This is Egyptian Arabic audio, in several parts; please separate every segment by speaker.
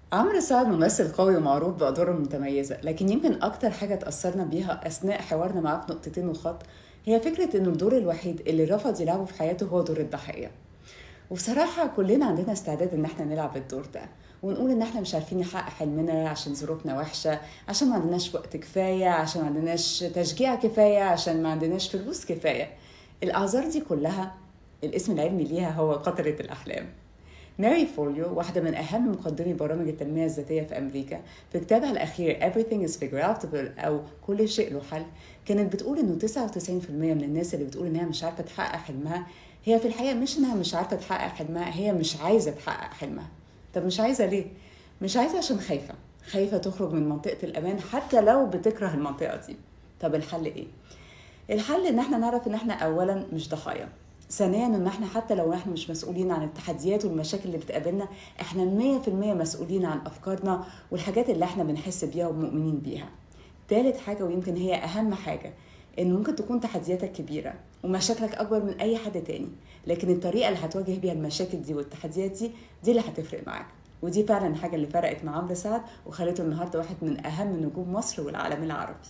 Speaker 1: عمرو سعد ممثل قوي ومعروف بأدواره المتميزة لكن يمكن أكتر حاجة تأثرنا بيها أثناء حوارنا معاه في نقطتين وخط هي فكرة إنه الدور الوحيد اللي رفض يلعبه في حياته هو دور الضحية وبصراحة كلنا عندنا استعداد إن احنا نلعب الدور ده ونقول إن احنا مش عارفين نحقق حلمنا عشان ظروفنا وحشة عشان ما عندناش وقت كفاية عشان ما عندناش تشجيع كفاية عشان ما عندناش فلوس كفاية الأعذار دي كلها الاسم العلمي ليها هو قطرة الأحلام ماري فوليو واحدة من أهم مقدمي برامج التنمية الذاتية في أمريكا في كتابها الأخير Everything is Figureoutable أو كل شيء له حل كانت بتقول إنه 99% من الناس اللي بتقول إنها مش عارفة تحقق حلمها هي في الحقيقة مش إنها مش عارفة تحقق حلمها هي مش عايزة تحقق حلمها طب مش عايزة ليه؟ مش عايزة عشان خايفة خايفة تخرج من منطقة الأمان حتى لو بتكره المنطقة دي طب الحل إيه؟ الحل إن احنا نعرف إن احنا أولا مش ضحايا ثانيا ان احنا حتى لو احنا مش مسؤولين عن التحديات والمشاكل اللي بتقابلنا احنا 100% مسؤولين عن افكارنا والحاجات اللي احنا بنحس بيها ومؤمنين بيها تالت حاجه ويمكن هي اهم حاجه ان ممكن تكون تحدياتك كبيره ومشاكلك اكبر من اي حد تاني لكن الطريقه اللي هتواجه بيها المشاكل دي والتحديات دي دي اللي هتفرق معاك ودي فعلا الحاجه اللي فرقت مع عمرو سعد وخلته النهارده واحد من اهم نجوم مصر والعالم العربي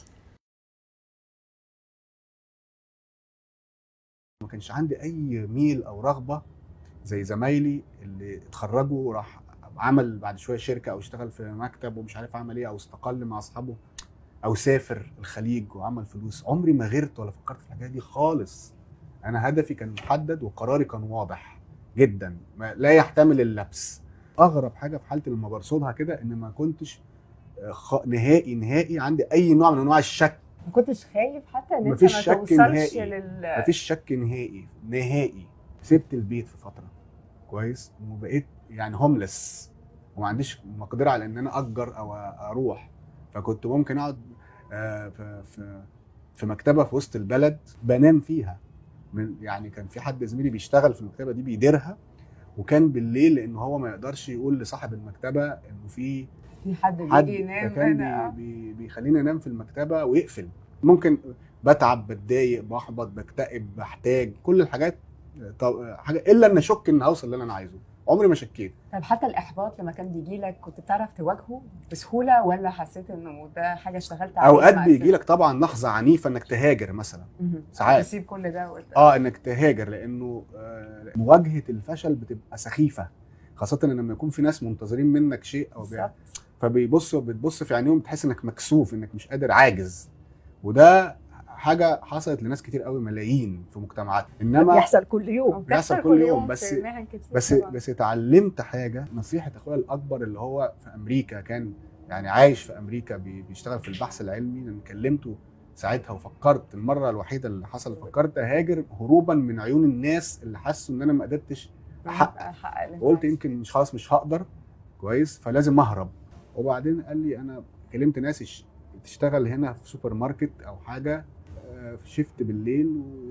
Speaker 2: ما كانش عندي اي ميل او رغبه زي زمايلي اللي اتخرجوا وراح عمل بعد شويه شركه او اشتغل في مكتب ومش عارف عمل ايه او استقل مع اصحابه او سافر الخليج وعمل فلوس عمري ما غيرت ولا فكرت في الحاجات دي خالص انا هدفي كان محدد وقراري كان واضح جدا ما لا يحتمل اللبس اغرب حاجه في حالتي لما برصدها كده ان ما كنتش خ... نهائي نهائي عندي اي نوع من انواع الشك
Speaker 3: ما كنتش خايف حتى ان انت
Speaker 2: مفيش
Speaker 3: ما
Speaker 2: شك
Speaker 3: توصلش
Speaker 2: نهائي.
Speaker 3: لل
Speaker 2: مفيش شك نهائي نهائي سبت البيت في فتره كويس وبقيت يعني هوملس وما عنديش مقدره على ان انا اجر او اروح فكنت ممكن اقعد آه، في في في مكتبه في وسط البلد بنام فيها من يعني كان في حد زميلي بيشتغل في المكتبه دي بيديرها وكان بالليل لان هو ما يقدرش يقول لصاحب المكتبه انه في
Speaker 3: في حد
Speaker 2: حد
Speaker 3: بيجي ينام
Speaker 2: كان
Speaker 3: هنا
Speaker 2: بي بي بيخليني انام في المكتبه ويقفل ممكن بتعب بتضايق بحبط بكتئب بحتاج كل الحاجات طب حاجه الا ان اشك ان هوصل اللي انا عايزه عمري ما شكيت
Speaker 3: طب حتى الاحباط لما كان بيجي لك كنت بتعرف تواجهه بسهوله ولا حسيت انه ده حاجه اشتغلت عليها
Speaker 2: اوقات
Speaker 3: مع
Speaker 2: بيجي لك طبعا لحظه عنيفه انك تهاجر مثلا
Speaker 3: مهم.
Speaker 2: ساعات.
Speaker 3: تسيب كل ده وت...
Speaker 2: اه انك تهاجر لانه آه، مواجهه الفشل بتبقى سخيفه خاصه ان لما يكون في ناس منتظرين منك شيء او بيع-
Speaker 3: بالظبط.
Speaker 2: فبيبصوا بتبص في عينيهم بتحس انك مكسوف انك مش قادر عاجز وده حاجه حصلت لناس كتير قوي ملايين في مجتمعات انما
Speaker 4: بيحصل كل يوم
Speaker 2: بيحصل كل يوم، بس-
Speaker 3: في مهن كتير
Speaker 2: بس
Speaker 3: طبعاً.
Speaker 2: بس اتعلمت حاجه نصيحه اخويا الاكبر اللي هو في امريكا كان يعني عايش في امريكا بي- بيشتغل في البحث العلمي لما كلمته ساعتها وفكرت المره الوحيده اللي حصلت فكرت اهاجر هروبا من عيون الناس اللي حسوا ان انا ما قدرتش احقق
Speaker 3: احقق اللي أنت
Speaker 2: وقلت
Speaker 3: عايزه.
Speaker 2: يمكن مش خلاص مش هقدر كويس فلازم اهرب وبعدين قال لي انا كلمت ناس يش- تشتغل هنا في سوبر ماركت او حاجه آه، في شيفت بالليل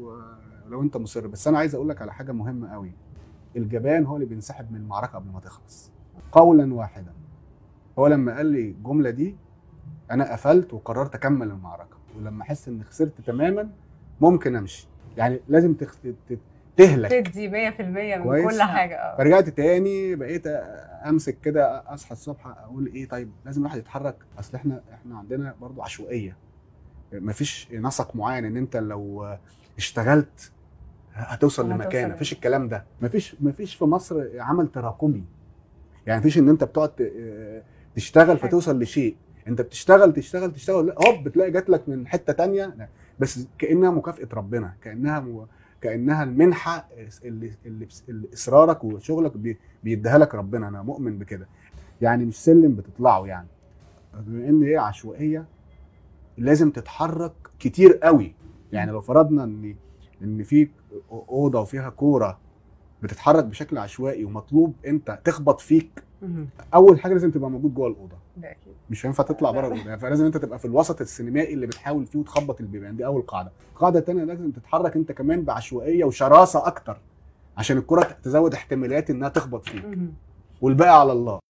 Speaker 2: ولو انت مصر بس انا عايز اقول لك على حاجه مهمه قوي الجبان هو اللي بينسحب من المعركه قبل ما تخلص قولا واحدا هو لما قال لي الجمله دي انا قفلت وقررت اكمل المعركه ولما احس اني خسرت تماما ممكن امشي يعني لازم تخ... ت- تهلك
Speaker 3: تدي 100% من
Speaker 2: كويس.
Speaker 3: كل حاجه اه
Speaker 2: فرجعت تاني بقيت امسك كده اصحى الصبح اقول ايه طيب لازم الواحد يتحرك اصل احنا احنا عندنا برضو عشوائيه مفيش نسق معين ان انت لو اشتغلت هتوصل
Speaker 3: هتوصل
Speaker 2: لمكان
Speaker 3: ل-
Speaker 2: مفيش الكلام ده مفيش مفيش في مصر عمل تراكمي يعني مفيش ان انت بتقعد ت- تشتغل
Speaker 3: حاجة.
Speaker 2: فتوصل لشيء انت بتشتغل تشتغل تشتغل لا، هوب بتلاقي جات لك من حته تانية لا، بس كانها مكافاه ربنا كانها م... كانها المنحه اللي, اللي, اللي اصرارك وشغلك بي... بيديها لك ربنا انا مؤمن بكده يعني مش سلم بتطلعه يعني بما ان هي عشوائيه لازم تتحرك كتير قوي يعني لو فرضنا ان ان في اوضه وفيها كوره بتتحرك بشكل عشوائي ومطلوب انت تخبط فيك
Speaker 3: مهم.
Speaker 2: اول حاجه لازم تبقى موجود جوه الاوضه
Speaker 3: ده اكيد
Speaker 2: مش هينفع تطلع بره الاوضه فلازم انت تبقى في الوسط السينمائي اللي بتحاول فيه وتخبط البيبان دي اول قاعده القاعده الثانيه لازم تتحرك انت كمان بعشوائيه وشراسه اكتر عشان الكره تزود احتماليات انها تخبط فيك
Speaker 3: مهم.
Speaker 2: والباقي على الله